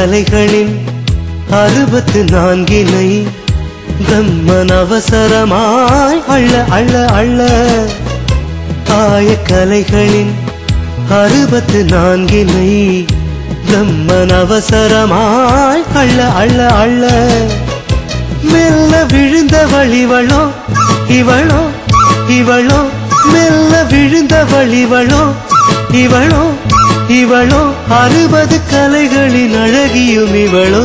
கலைகளின் அறுபத்து நான்கினை பிரம்மன் அவசரமாய் அள்ள அள்ள அள்ள ஆய கலைகளின் அறுபத்து நான்கினை பிரம்மன் அவசரமாய் அள்ள அள்ள அள்ள மெல்ல விழுந்த வழிவளோ இவளோ இவளோ மெல்ல விழுந்த வழிவளோ இவளோ இவளோ அறுபது கலைகளின் அழகியும் இவளோ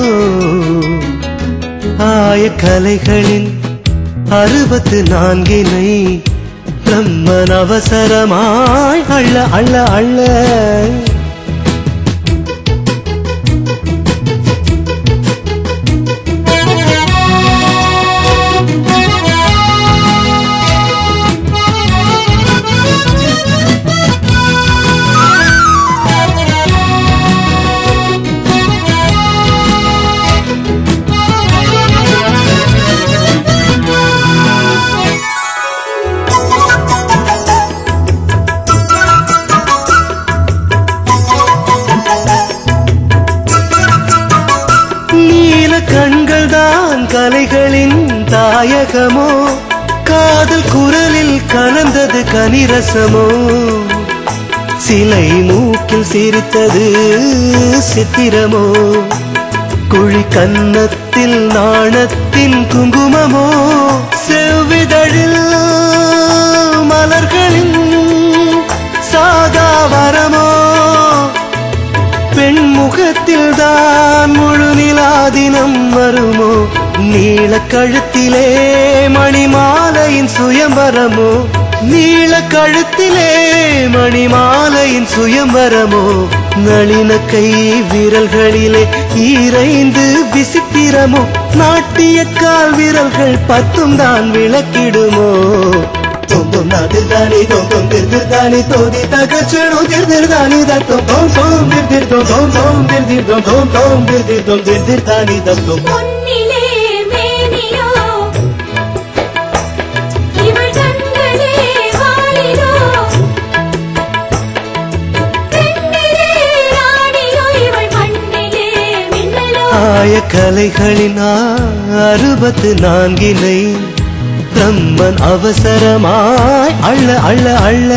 ஆய கலைகளின் அறுபத்து நான்கினை பிரம்மன் அவசரமாய் அள்ள அள்ள அள்ள நீல கண்கள் தான் கலைகளின் தாயகமோ காதல் குரலில் கலந்தது கனிரசமோ சிலை மூக்கில் சிரித்தது சித்திரமோ குழி கன்னத்தில் நாணத்தின் குங்குமமோ செவ்விதழில் மலர்களின் சாகா வரமோ பெண் முகத்தில் தான் முழு நிலாதினம் வருமோ நீல கழுத்திலே மணிமாலையின் சுயம்பரமோ நீல கழுத்திலே மணிமாலையின் சுயம்பரமோ நளின கை விரல்களிலே ஈரைந்து விசித்திரமோ நாட்டிய கால் விரல்கள் பத்தும் தான் விளக்கிடுமோ தொம் தொம் நாதிர்தானி தொம் தொம் திருதிர்தானி தோதி தகச்சனு திருதிர்தானி தத்தம் தோம் தோம் திருதிர் தோம் தோம் தோம் திருதிர் தோம் தோம் தோம் திருதிர் தோம் திருதிர்தானி தத்தம் பொன்னிலே மேனியோ இவள் கண்களே வாலிலோ பெண்ணிலே ராணியோ இவள் மண்ணிலே மின்னலோ ஆய கலைகளின் அறுபத்து நான்கினை பிரம்மன் அவசரமாய் அள்ள அள்ள அள்ள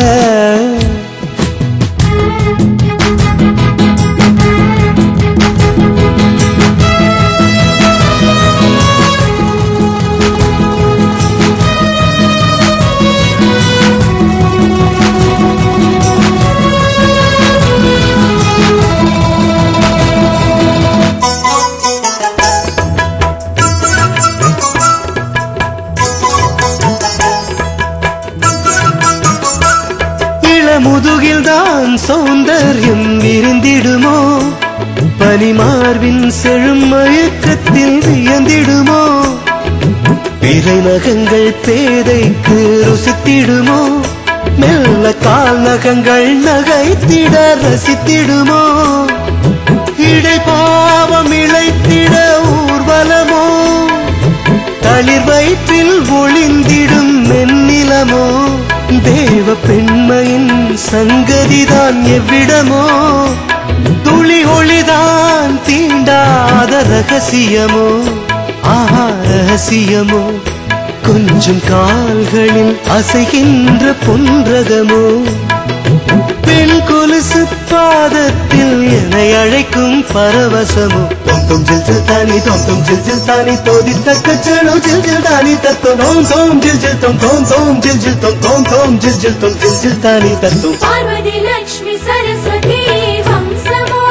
இளமுதுகில் தான் சௌந்தர்யம் விரிந்திடுமோ பனிமார்பின் செழும் மயக்கத்தில் வியந்திடுமோ பிறை நகங்கள் பேதைக்கு ருசித்திடுமோ மெல்ல கால் நகங்கள் நகைத்திட ரசித்திடுமோ இடை பாவம் இழைத்திட ஊர்வலமோ தளிர் வயிற்றில் ஒளிந்திடும் மென்னிலமோ தேவ பெண்மையின் சங்கதிதான் எவ்விடமோ துளி ஒளிதான் தீண்டாத ரகசியமோ ஆஹா ரகசியமோ கொஞ்சம் கால்களில் அசைகின்ற பொன்றகமோ பெண் கொலுசு பாதத்தில் என்னை அழைக்கும் பரவசமோ தொம் தொம் ஜில் ஜில் தானி தொம் தொம் ஜில் ஜில் தானி தோதி தக்க செழு ஜில் ஜில் தானி தத்தோ தோம் தோம் ஜில் ஜில் தொம் தோம் தோம் ஜில் ஜில் தொம் தோம் தோம் ஜில் ஜில் தொம் ஜில் ஜில் தானி தத்தோ பார்வதி லக்ஷ்மி சரஸ்வதி வம்சமோ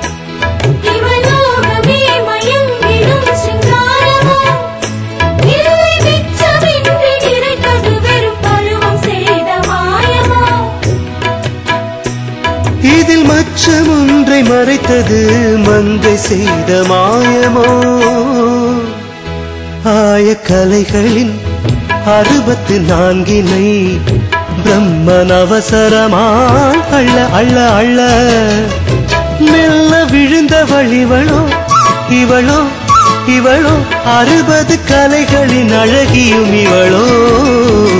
இவலோகமே மயங்கிடும் சிங்காரமோ இல்லை மிச்சமின்றி நிறைந்தது வெறும் பருவம் செய்த மாயமோ இதில் மச்சம் ஒன்றை மறைத்தது மங்கை செய்த மாயமோ ஆய கலைகளின் அறுபத்து நான்கினை பிரம்மன் அவசரமாய் அள்ள அள்ள அள்ள மெல்ல விழுந்த வழிவளோ இவளோ இவளோ அறுபது கலைகளின் அழகியும் இவளோ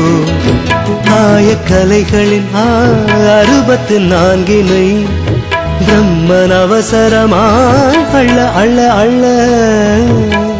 ஆய கலைகளின் ஆ, அறுபத்து நான்கினை பிரம்மன் அவசரமாய் அள்ள அள்ள அள்ள